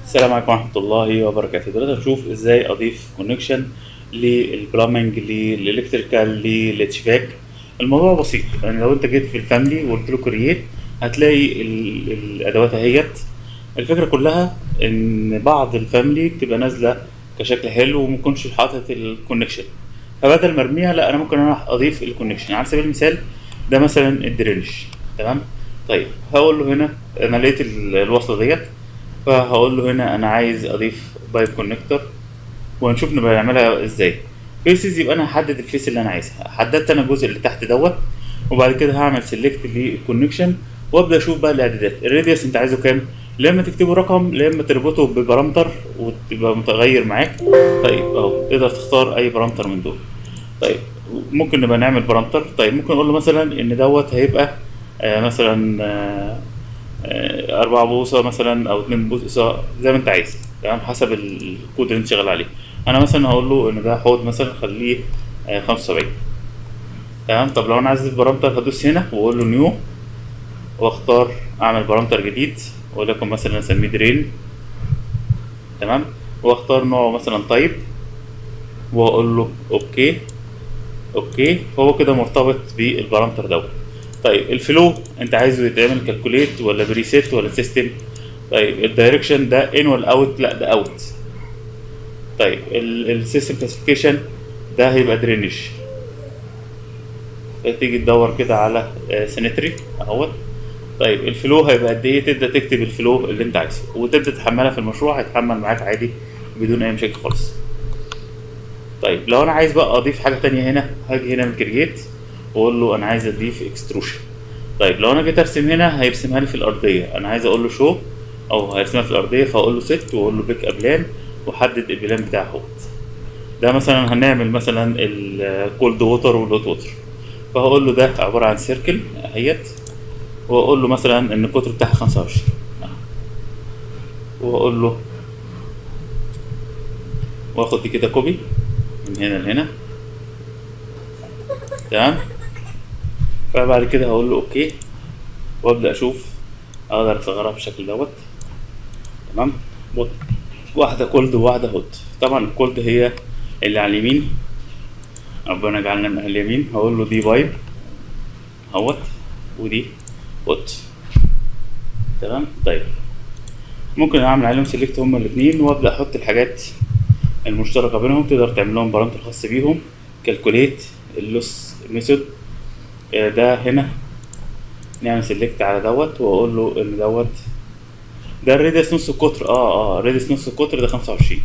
السلام عليكم ورحمة الله وبركاته دلوقتي هنشوف ازاي اضيف كونكشن للبلامنج للالكتريكال للاتشفاك الموضوع بسيط يعني لو انت جيت في الفاميلي وقلت له كرييت هتلاقي ال- الادوات اهيت الفكرة كلها ان بعض الفاميلي بتبقى نازلة كشكل حلو ومكنش حاطط الكونكشن فبدل ما ارميها لا انا ممكن انا اضيف الكونكشن على سبيل المثال ده مثلا الدرينج تمام طيب هقول له هنا انا لقيت ال- الوصلة ديت فهقول له هنا انا عايز اضيف بايب كونكتور وهنشوف نبقى نعملها ازاي فيسز يبقى انا هحدد الفيس اللي انا عايزها حددت انا الجزء اللي تحت دوت وبعد كده هعمل سيلكت للكونكشن وابدا اشوف بقى الاعدادات الراديوس انت عايزه كام لا اما تكتبه رقم لا اما تربطه ببارامتر وتبقى متغير معاك طيب اهو تقدر تختار اي بارامتر من دول طيب ممكن نبقى نعمل بارامتر طيب ممكن اقول له مثلا ان دوت هيبقى آه مثلا آه آه، أربعة بوصة مثلا أو اتنين بوصة زي ما أنت عايز تمام حسب الكود اللي أنت شغال عليه أنا مثلا هقول له إن ده حوض مثلا خليه خمسة وسبعين تمام طب لو أنا عايز أضيف بارامتر هدوس هنا وأقول له نيو وأختار أعمل بارامتر جديد وليكن مثلا أسميه درين تمام وأختار نوعه مثلا تايب وأقول له أوكي أوكي فهو كده مرتبط بالبارامتر دوت طيب الفلو انت عايزه يتعمل كالكوليت ولا بريسيت ولا سيستم طيب الدايركشن ده ان ولا اوت لا ده اوت طيب السيستم كلاسيفيكيشن ده هيبقى درينج تيجي تدور كده على سينتري اهوت طيب الفلو هيبقى قد ايه تبدا تكتب الفلو اللي انت عايزه وتبدا تحملها في المشروع هيتحمل معاك عادي بدون اي مشاكل خالص طيب لو انا عايز بقى اضيف حاجه تانية هنا هاجي هنا من كرييت واقول له انا عايز اضيف اكستروشن طيب لو انا جيت ارسم هنا هيرسمها لي في الارضيه انا عايز اقول له شو او هيرسمها في الارضيه فاقول له ست واقول له بيك ابلان واحدد البلان بتاعه اهوت ده مثلا هنعمل مثلا الكولد ووتر والهوت ووتر فهقول له ده عباره عن سيركل اهيت واقول له مثلا ان القطر بتاعها 25 واقول له واخد دي كده كوبي من هنا لهنا تمام فبعد كده هقول له اوكي وابدا اشوف اقدر اصغرها بالشكل دوت تمام بط. واحده كولد وواحده هوت طبعا الكولد هي اللي على اليمين ربنا يجعلنا من اهل اليمين هقول له دي بايب اهوت ودي هوت تمام طيب ممكن اعمل عليهم سيلكت هما الاثنين وابدا احط الحاجات المشتركه بينهم تقدر تعمل لهم بارامتر خاص بيهم كالكوليت اللوس ميثود ده هنا نعمل سيلكت على دوت واقول له ان دوت ده الريدس نص القطر اه اه الريدس نص القطر ده خمسة وعشرين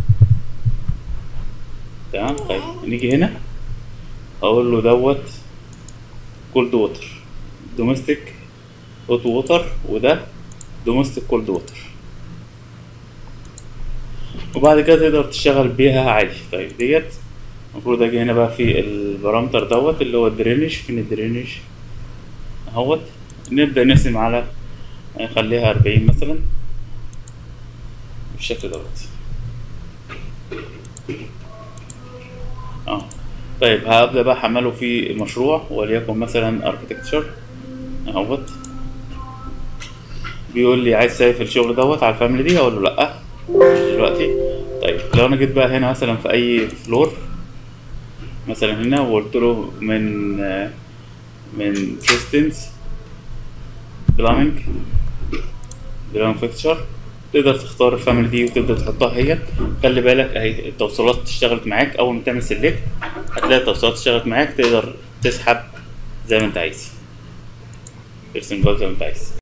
تمام طيب نيجي هنا اقول له دوت كولد ووتر دوميستيك هوت ووتر وده دوميستيك كولد ووتر وبعد كده تقدر تشتغل بيها عادي طيب ديت المفروض اجي هنا بقى في البارامتر دوت اللي هو الدرينج فين الدرينج اهوت نبدأ نقسم على نخليها أربعين مثلا بالشكل دوت اه طيب هبدأ بقى احمله في مشروع وليكن مثلا اركتكتشر اهوت بيقول لي عايز سايف الشغل دوت على الفاميلي دي اقول له لا مش دلوقتي طيب لو انا جيت بقى هنا مثلا في اي فلور مثلا هنا وقلت له من من سيستمز بلامينج بلامينج فيكتشر تقدر تختار الفاميلي دي وتبدا تحطها هي خلي بالك اهي التوصيلات اشتغلت معاك اول ما تعمل سيلكت هتلاقي التوصيلات اشتغلت معاك تقدر تسحب زي ما انت عايز ترسم جوه زي ما انت عايز